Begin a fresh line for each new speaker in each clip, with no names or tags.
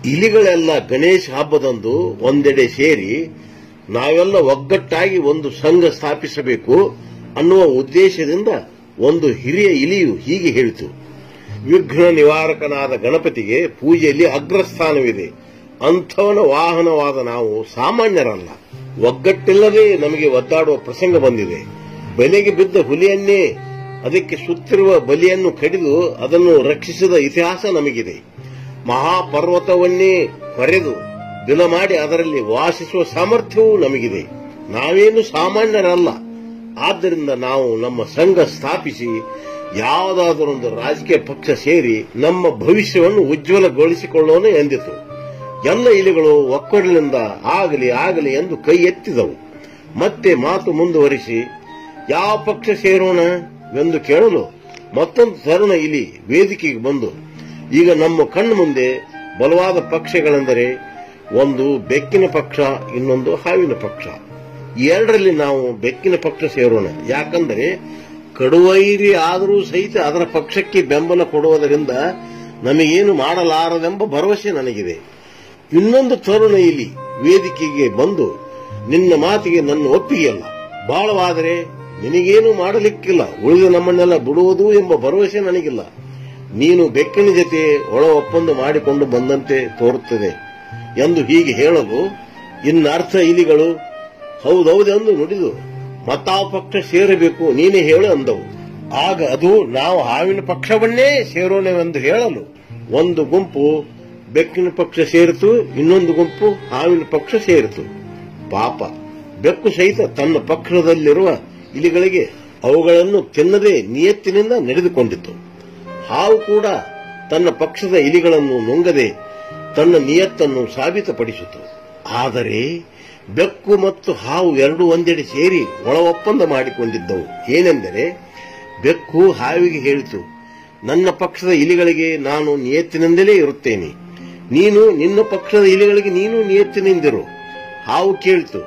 ಇಲಿಗಳೆಲ್ಲ ಗಣೇಶ ಹಬ್ಬದಂದು ಒಂದೆಡೆ ಸೇರಿ ನಾವೆಲ್ಲ ಒಗ್ಗಟ್ಟಾಗಿ ಒಂದು ಸಂಘ ಸ್ಥಾಪಿಸಬೇಕು ಅನ್ನುವ ಉದ್ದೇಶದಿಂದ ಒಂದು ಹಿರಿಯ ಇಲಿಯು ಹೀಗೆ ಹೇಳಿತು ವಿಘ್ನ ನಿವಾರಕನಾದ ಗಣಪತಿಗೆ ಪೂಜೆಯಲ್ಲಿ ಅಗ್ರಸ್ಥಾನವಿದೆ ಅಂಥವನ ವಾಹನವಾದ ನಾವು ಸಾಮಾನ್ಯರಲ್ಲ ಒಗ್ಗಟ್ಟಿಲ್ಲದೆ ನಮಗೆ ಒದ್ದಾಡುವ ಪ್ರಸಂಗ ಬಂದಿದೆ ಬಲೆಗೆ ಬಿದ್ದ ಹುಲಿಯನ್ನೇ ಅದಕ್ಕೆ ಸುತ್ತಿರುವ ಬಲಿಯನ್ನು ಕಡಿದು ಅದನ್ನು ರಕ್ಷಿಸಿದ ಇತಿಹಾಸ ನಮಗಿದೆ ಮಹಾಪರ್ವತವನ್ನೇ ಹೊರೆದು ದಿನ ಮಾಡಿ ಅದರಲ್ಲಿ ವಾಸಿಸುವ ಸಾಮರ್ಥ್ಯವೂ ನಮಗಿದೆ ನಾವೇನು ಸಾಮಾನ್ಯರಲ್ಲ ಆದ್ದರಿಂದ ನಾವು ನಮ್ಮ ಸಂಘ ಸ್ಥಾಪಿಸಿ ಯಾವುದಾದರೊಂದು ರಾಜಕೀಯ ಪಕ್ಷ ಸೇರಿ ನಮ್ಮ ಭವಿಷ್ಯವನ್ನು ಉಜ್ವಲಗೊಳಿಸಿಕೊಳ್ಳೋಣ ಎಂದಿತು ಎಲ್ಲ ಇಲಿಗಳು ಒಕ್ಕೊಡಲಿಂದ ಆಗಲಿ ಆಗಲಿ ಎಂದು ಕೈ ಎತ್ತಿದವು ಮತ್ತೆ ಮಾತು ಮುಂದುವರಿಸಿ ಯಾವ ಪಕ್ಷ ಸೇರೋಣ ಎಂದು ಕೇಳಲು ಮತ್ತೊಂದು ತರುಣ ಇಲಿ ವೇದಿಕೆಗೆ ಬಂದು ಈಗ ನಮ್ಮ ಕಣ್ಣು ಮುಂದೆ ಬಲವಾದ ಪಕ್ಷಗಳೆಂದರೆ ಒಂದು ಬೆಕ್ಕಿನ ಪಕ್ಷ ಇನ್ನೊಂದು ಹಾವಿನ ಪಕ್ಷ ಈ ಎರಡರಲ್ಲಿ ನಾವು ಬೆಕ್ಕಿನ ಪಕ್ಷ ಸೇರೋಣ ಯಾಕಂದರೆ ಕಡುವೈರಿ ಆದರೂ ಸಹಿತ ಅದರ ಪಕ್ಷಕ್ಕೆ ಬೆಂಬಲ ಕೊಡುವುದರಿಂದ ನಮಗೇನು ಮಾಡಲಾರದೆಂಬ ಭರವಸೆ ನನಗಿದೆ ಇನ್ನೊಂದು ತರುಣ ಇಲ್ಲಿ ವೇದಿಕೆಗೆ ಬಂದು ನಿನ್ನ ಮಾತಿಗೆ ನನ್ನ ಒಪ್ಪಿಗೆಯಲ್ಲ ಬಹಳವಾದರೆ ನಿನಗೇನು ಮಾಡಲಿಕ್ಕಿಲ್ಲ ಉಳಿದ ನಮ್ಮನ್ನೆಲ್ಲ ಬಿಡುವುದು ಎಂಬ ಭರವಸೆ ನನಗಿಲ್ಲ ನೀನು ಬೆಕ್ಕಿನ ಜೊತೆ ಒಳ ಒಪ್ಪಂದ ಮಾಡಿಕೊಂಡು ಬಂದಂತೆ ತೋರುತ್ತದೆ ಎಂದು ಹೀಗೆ ಹೇಳಲು ಇನ್ನರ್ಥ ಇಲಿಗಳು ಹೌದೌದೆಂದು ನುಡಿದು ಮತ್ತಾವ ಪಕ್ಷ ಸೇರಬೇಕು ನೀನೇ ಹೇಳು ಅಂದವು ಆಗ ಅದು ನಾವು ಹಾವಿನ ಪಕ್ಷವನ್ನೇ ಸೇರೋಣವೆಂದು ಹೇಳಲು ಒಂದು ಗುಂಪು ಬೆಕ್ಕಿನ ಪಕ್ಷ ಸೇರಿತು ಇನ್ನೊಂದು ಗುಂಪು ಹಾವಿನ ಪಕ್ಷ ಸೇರಿತು ಪಾಪ ಬೆಕ್ಕು ಸಹಿತ ತನ್ನ ಪಕ್ಷದಲ್ಲಿರುವ ಇಲಿಗಳಿಗೆ ಅವುಗಳನ್ನು ತಿನ್ನದೆ ನಿಯತ್ತಿನಿಂದ ನಡೆದುಕೊಂಡಿತು ಹಾವು ಕೂಡ ತನ್ನ ಪಕ್ಷದ ಇಲಿಗಳನ್ನು ನುಂಗದೆ ತನ್ನ ನಿಯತ್ತನ್ನು ಸಾಬೀತಪಡಿಸಿತು ಆದರೆ ಬೆಕ್ಕು ಮತ್ತು ಹಾವು ಎರಡೂ ಒಂದೆಡೆ ಸೇರಿ ಒಳ ಒಪ್ಪಂದ ಮಾಡಿಕೊಂಡಿದ್ದವು ಏನೆಂದರೆ ಬೆಕ್ಕು ಹಾವಿಗೆ ಹೇಳಿತು ನನ್ನ ಪಕ್ಷದ ಇಲಿಗಳಿಗೆ ನಾನು ನಿಯತ್ತಿನಿಂದಲೇ ಇರುತ್ತೇನೆ ನೀನು ನಿನ್ನ ಪಕ್ಷದ ಇಲಿಗಳಿಗೆ ನೀನು ನಿಯತ್ತಿನಿಂದಿರು ಹಾವು ಕೇಳಿತು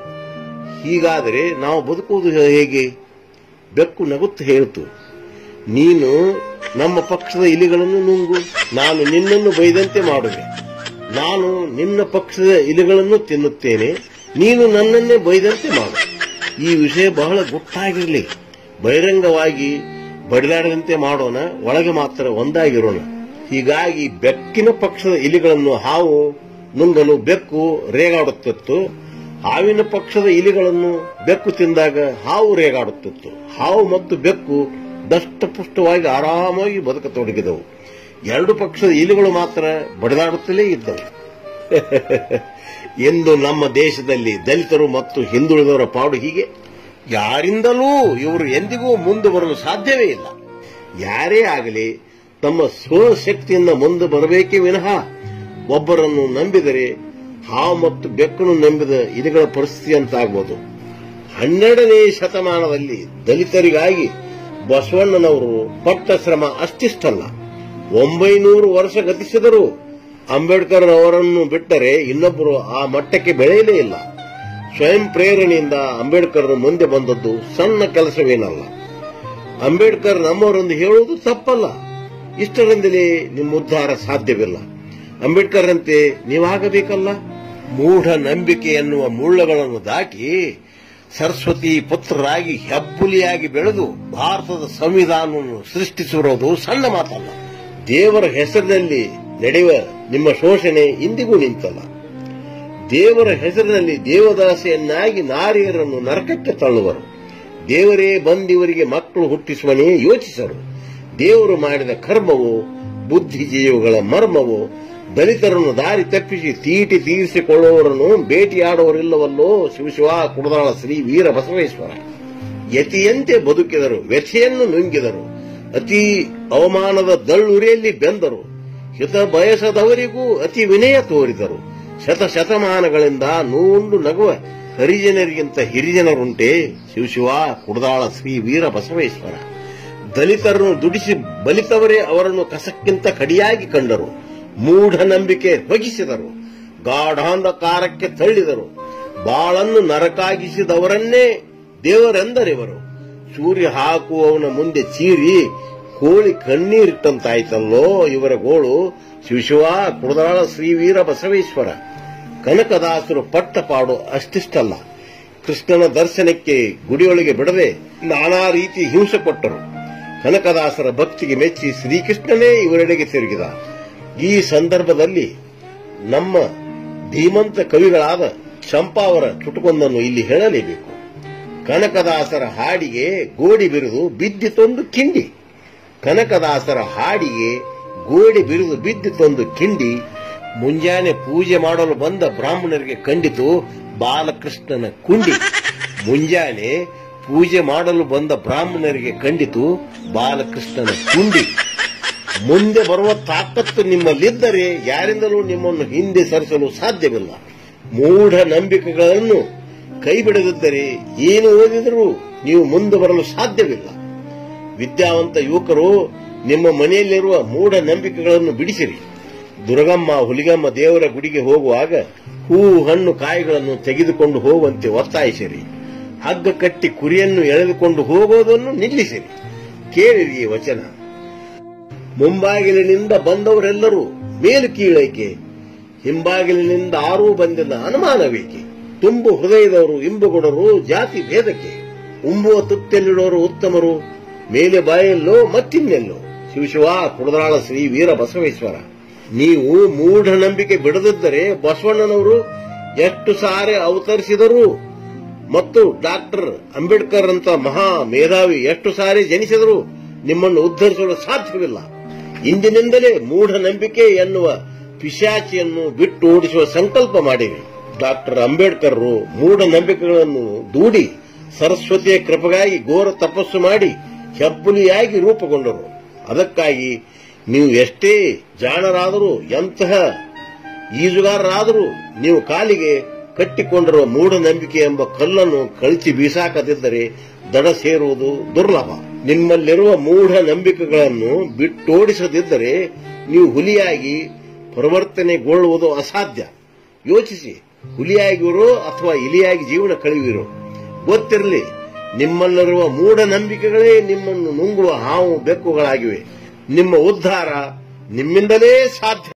ಹೀಗಾದರೆ ನಾವು ಬದುಕುವುದು ಹೇಗೆ ಬೆಕ್ಕು ನಗುತ್ತ ಹೇಳಿತು ನೀನು ನಮ್ಮ ಪಕ್ಷದ ಇಲಿಗಳನ್ನು ನುಂಗು ನಾನು ನಿನ್ನನ್ನು ಬೈದಂತೆ ಮಾಡುವೆ ನಾನು ನಿನ್ನ ಪಕ್ಷದ ಇಲಿಗಳನ್ನು ತಿನ್ನುತ್ತೇನೆ ನೀನು ನನ್ನನ್ನೇ ಬೈದಂತೆ ಮಾಡು ಈ ವಿಷಯ ಬಹಳ ಗುಟ್ಟಾಗಿರಲಿ ಬಹಿರಂಗವಾಗಿ ಬಡಿದಾಡದಂತೆ ಮಾಡೋಣ ಒಳಗೆ ಮಾತ್ರ ಒಂದಾಗಿರೋಣ ಹೀಗಾಗಿ ಬೆಕ್ಕಿನ ಪಕ್ಷದ ಇಲಿಗಳನ್ನು ಹಾವು ನುಂಗಲು ಬೆಕ್ಕು ರೇಗಾಡುತ್ತಿತ್ತು ಹಾವಿನ ಪಕ್ಷದ ಇಲಿಗಳನ್ನು ಬೆಕ್ಕು ತಿಂದಾಗ ಹಾವು ರೇಗಾಡುತ್ತಿತ್ತು ಹಾವು ಮತ್ತು ಬೆಕ್ಕು ದಷ್ಟಪುಷ್ಟವಾಗಿ ಆರಾಮಾಗಿ ಬದುಕತೊಡಗಿದವು ಎರಡು ಪಕ್ಷದ ಇಲಿಗಳು ಮಾತ್ರ ಬಡಿದಾಡುತ್ತಲೇ ಇದ್ದವು ಎಂದು ನಮ್ಮ ದೇಶದಲ್ಲಿ ದಲಿತರು ಮತ್ತು ಹಿಂದುಳಿದವರ ಪಾಡು ಹೀಗೆ ಯಾರಿಂದಲೂ ಇವರು ಎಂದಿಗೂ ಮುಂದೆ ಬರಲು ಸಾಧ್ಯವೇ ಇಲ್ಲ ಯಾರೇ ಆಗಲಿ ತಮ್ಮ ಸ್ವಶಕ್ತಿಯಿಂದ ಮುಂದೆ ಬರಬೇಕೇ ವಿನಃ ಒಬ್ಬರನ್ನು ನಂಬಿದರೆ ಹಾವು ಮತ್ತು ಬೆಕ್ಕನ್ನು ನಂಬಿದ ಇಲಿಗಳ ಪರಿಸ್ಥಿತಿ ಅಂತಾಗಬಹುದು ಹನ್ನೆರಡನೇ ಶತಮಾನದಲ್ಲಿ ದಲಿತರಿಗಾಗಿ ಬಸವಣ್ಣನವರು ಪಟ್ಟ ಶ್ರಮ ಅಷ್ಟಿಷ್ಟಲ್ಲ ಒಂಬೈನೂರು ವರ್ಷ ಗತಿಸಿದರೂ ಅಂಬೇಡ್ಕರ್ ಅವರನ್ನು ಬಿಟ್ಟರೆ ಇನ್ನೊಬ್ಬರು ಆ ಮಟ್ಟಕ್ಕೆ ಬೆಳೆಯಲೇ ಇಲ್ಲ ಸ್ವಯಂ ಪ್ರೇರಣೆಯಿಂದ ಅಂಬೇಡ್ಕರ್ ಮುಂದೆ ಬಂದದ್ದು ಸಣ್ಣ ಕೆಲಸವೇನಲ್ಲ ಅಂಬೇಡ್ಕರ್ ನಮ್ಮವರೆಂದು ಹೇಳುವುದು ತಪ್ಪಲ್ಲ ಇಷ್ಟರಿಂದಲೇ ನಿಮ್ಮ ಉದ್ಧಾರ ಸಾಧ್ಯವಿಲ್ಲ ಅಂಬೇಡ್ಕರ್ ಅಂತೆ ನೀವಾಗಬೇಕಲ್ಲ ಮೂಢ ನಂಬಿಕೆ ಎನ್ನುವ ಮುಳ್ಳುಗಳನ್ನು ದಾಟಿ ಸರಸ್ವತಿ ಪುತ್ರರಾಗಿ ಹೆಬ್ಬುಲಿಯಾಗಿ ಬೆಳೆದು ಭಾರತದ ಸಂವಿಧಾನವನ್ನು ಸೃಷ್ಟಿಸಿರೋದು ಸಣ್ಣ ಮಾತಲ್ಲ ದೇವರ ಹೆಸರಿನಲ್ಲಿ ನಡೆಯುವ ನಿಮ್ಮ ಶೋಷಣೆ ಇಂದಿಗೂ ನಿಂತಲ್ಲ ದೇವರ ಹೆಸರಿನಲ್ಲಿ ದೇವದಾಸೆಯನ್ನಾಗಿ ನಾರಿಯರನ್ನು ನರಕಕ್ಕೆ ತಳ್ಳುವರು ದೇವರೇ ಬಂದಿವರಿಗೆ ಮಕ್ಕಳು ಹುಟ್ಟಿಸುವನೇ ಯೋಚಿಸರು ದೇವರು ಮಾಡಿದ ಕರ್ಮವು ಬುದ್ಧಿಜೀವಿಗಳ ಮರ್ಮವು ದಲಿತರನ್ನು ದಾರಿ ತಪ್ಪಿಸಿ ತೀಟಿ ತೀರಿಸಿಕೊಳ್ಳುವವರನ್ನು ಭೇಟಿಯಾಡುವರಿಲ್ಲವಲ್ಲೋ ಶಿವಶಿವ ಕುಡದಾಳ ಶ್ರೀ ವೀರ ಬಸವೇಶ್ವರ ಯತಿಯಂತೆ ಬದುಕಿದರು ವ್ಯಥೆಯನ್ನು ನುಂಗಿದರು ಅತಿ ಅವಮಾನದ ದಳ್ಳುರಿಯಲ್ಲಿ ಬೆಂದರು ಹಿತ ಬಯಸದವರಿಗೂ ಅತಿ ವಿನಯ ತೋರಿದರು ಶತ ಶತಮಾನಗಳಿಂದ ನೂಂಡು ನಗುವ ಹರಿಜನರಿಗಿಂತ ಹಿರಿಜನರುಂಟೆ ಶಿವಶಿವ ಕುಡದಾಳ ಶ್ರೀ ವೀರ ಬಸವೇಶ್ವರ ದಲಿತರನ್ನು ದುಡಿಸಿ ಬಲಿತವರೇ ಅವರನ್ನು ಕಸಕ್ಕಿಂತ ಕಡಿಯಾಗಿ ಕಂಡರು ಮೂಢನಂಬಿಕೆ ಹೊಗಿಸಿದರು ಗಾಢಾಂಧಕಾರಕ್ಕೆ ತಳ್ಳಿದರು ಬಾಳನ್ನು ನರಕಾಗಿಸಿದವರನ್ನೇ ದೇವರೆಂದರಿವರು ಸೂರ್ಯ ಹಾಕುವವನ ಮುಂದೆ ಚೀರಿ ಕೋಳಿ ಕಣ್ಣೀರಿಟ್ಟಂತಾಯ್ತಲ್ಲೋ ಇವರ ಗೋಳು ಶಿವಶಿವ ಕುಡದಾಳ ಶ್ರೀ ವೀರ ಬಸವೇಶ್ವರ ಕನಕದಾಸರು ಪಟ್ಟ ಪಾಡು ಅಷ್ಟಿಷ್ಟಲ್ಲ ಕೃಷ್ಣನ ದರ್ಶನಕ್ಕೆ ಗುಡಿಯೊಳಗೆ ಬಿಡದೆ ನಾನಾ ರೀತಿ ಹಿಂಸೆ ಕೊಟ್ಟರು ಕನಕದಾಸರ ಭಕ್ತಿಗೆ ಮೆಚ್ಚಿ ಶ್ರೀಕೃಷ್ಣನೇ ಇವರೆಡೆಗೆ ತಿರುಗಿದ ಈ ಸಂದರ್ಭದಲ್ಲಿ ನಮ್ಮ ಧೀಮಂತ ಕವಿಗಳಾದ ಚಂಪಾವರ ಚುಟುಕೊಂದನ್ನು ಇಲ್ಲಿ ಹೇಳಲೇಬೇಕು ಕನಕದಾಸರ ಹಾಡಿಗೆ ಗೋಡಿ ಬಿರಿದು ಬಿದ್ದಿತೊಂದು ಕಿಂಡಿ ಕನಕದಾಸರ ಹಾಡಿಗೆ ಗೋಡಿ ಬಿರಿದು ಬಿದ್ದಿತೊಂದು ಕಿಂಡಿ ಮುಂಜಾನೆ ಪೂಜೆ ಮಾಡಲು ಬಂದ ಬ್ರಾಹ್ಮಣರಿಗೆ ಕಂಡಿತು ಬಾಲಕೃಷ್ಣನ ಕುಂಡಿ ಮುಂಜಾನೆ ಪೂಜೆ ಮಾಡಲು ಬಂದ ಬ್ರಾಹ್ಮಣರಿಗೆ ಕಂಡಿತು ಬಾಲಕೃಷ್ಣನ ಕುಂಡಿ ಮುಂದೆ ಬರುವ ತಾಕತ್ತು ನಿಮ್ಮಲ್ಲಿದ್ದರೆ ಯಾರಿಂದಲೂ ನಿಮ್ಮನ್ನು ಹಿಂದೆ ಸರಿಸಲು ಸಾಧ್ಯವಿಲ್ಲ ಮೂಢ ನಂಬಿಕೆಗಳನ್ನು ಕೈಬಿಡದಿದ್ದರೆ ಏನು ಓದಿದರೂ ನೀವು ಮುಂದೆ ಬರಲು ಸಾಧ್ಯವಿಲ್ಲ ವಿದ್ಯಾವಂತ ಯುವಕರು ನಿಮ್ಮ ಮನೆಯಲ್ಲಿರುವ ಮೂಢ ನಂಬಿಕೆಗಳನ್ನು ಬಿಡಿಸಿರಿ ದುರ್ಗಮ್ಮ ಹುಲಿಗಮ್ಮ ದೇವರ ಗುಡಿಗೆ ಹೋಗುವಾಗ ಹೂ ಹಣ್ಣು ಕಾಯಿಗಳನ್ನು ತೆಗೆದುಕೊಂಡು ಹೋಗುವಂತೆ ಒತ್ತಾಯಿಸಿರಿ ಹಗ್ಗ ಕಟ್ಟಿ ಕುರಿಯನ್ನು ಎಳೆದುಕೊಂಡು ಹೋಗೋದನ್ನು ನಿಲ್ಲಿಸಿರಿ ಕೇಳಿರಿ ಈ ವಚನ ಮುಂಬಾಗಿಲಿನಿಂದ ಬಂದವರೆಲ್ಲರೂ ಮೇಲು ಕೀಳೈಕೆ ಹಿಂಬಾಗಿಲಿನಿಂದ ಆರೂ ಬಂದಿಲ್ಲ ಅನುಮಾನವೇಕೆ ತುಂಬು ಹೃದಯದವರು ಇಂಬುಗೊಡರು ಜಾತಿ ಭೇದಕ್ಕೆ ಉಂಬುವ ತುತ್ತಲ್ಲಿಡೋರು ಉತ್ತಮರು ಮೇಲೆ ಬಾಯಲ್ಲೋ ಮತ್ತಿನ್ನೆಲ್ಲೋ ಶಿವಶಿವ ಕುಡದಾಳ ಶ್ರೀ ವೀರ ಬಸವೇಶ್ವರ ನೀವು ಮೂಢನಂಬಿಕೆ ಬಿಡದಿದ್ದರೆ ಬಸವಣ್ಣನವರು ಎಷ್ಟು ಸಾರಿ ಅವತರಿಸಿದರು ಮತ್ತು ಡಾಕ್ಟರ್ ಅಂಬೇಡ್ಕರ್ ಅಂತ ಮಹಾ ಮೇಧಾವಿ ಎಷ್ಟು ಸಾರಿ ಜನಿಸಿದರು ನಿಮ್ಮನ್ನು ಉದ್ಧರಿಸಲು ಸಾಧ್ಯವಿಲ್ಲ ಇಂದಿನಿಂದಲೇ ಮೂಢನಂಬಿಕೆ ಎನ್ನುವ ಪಿಶಾಚಿಯನ್ನು ಬಿಟ್ಟು ಓಡಿಸುವ ಸಂಕಲ್ಪ ಮಾಡಿರಿ ಡಾಕ್ಟರ್ ಅಂಬೇಡ್ಕರ್ ಮೂಢನಂಬಿಕೆಗಳನ್ನು ದೂಡಿ ಸರಸ್ವತಿಯ ಕೃಪೆಗಾಗಿ ಘೋರ ತಪಸ್ಸು ಮಾಡಿ ಹೆಬ್ಬುಲಿಯಾಗಿ ರೂಪುಗೊಂಡರು ಅದಕ್ಕಾಗಿ ನೀವು ಎಷ್ಟೇ ಜಾಣರಾದರೂ ಎಂತಹ ಈಜುಗಾರರಾದರೂ ನೀವು ಕಾಲಿಗೆ ಕಟ್ಟಿಕೊಂಡಿರುವ ಮೂಢನಂಬಿಕೆ ಎಂಬ ಕಲ್ಲನ್ನು ಕಳಚಿ ಬೀಸಾಕದಿದ್ದರೆ ದಡ ಸೇರುವುದು ದುರ್ಲಭ ನಿಮ್ಮಲ್ಲಿರುವ ಮೂಢ ನಂಬಿಕೆಗಳನ್ನು ಬಿಟ್ಟೋಡಿಸದಿದ್ದರೆ ನೀವು ಹುಲಿಯಾಗಿ ಪರಿವರ್ತನೆಗೊಳ್ಳುವುದು ಅಸಾಧ್ಯ ಯೋಚಿಸಿ ಹುಲಿಯಾಗಿರೋ ಅಥವಾ ಇಲಿಯಾಗಿ ಜೀವನ ಕಳೆಯುವಿರೋ ಗೊತ್ತಿರಲಿ ನಿಮ್ಮಲ್ಲಿರುವ ಮೂಢನಂಬಿಕೆಗಳೇ ನಿಮ್ಮನ್ನು ನುಂಗುವ ಹಾವು ಬೆಕ್ಕುಗಳಾಗಿವೆ ನಿಮ್ಮ ಉದ್ಧಾರ ನಿಮ್ಮಿಂದಲೇ ಸಾಧ್ಯ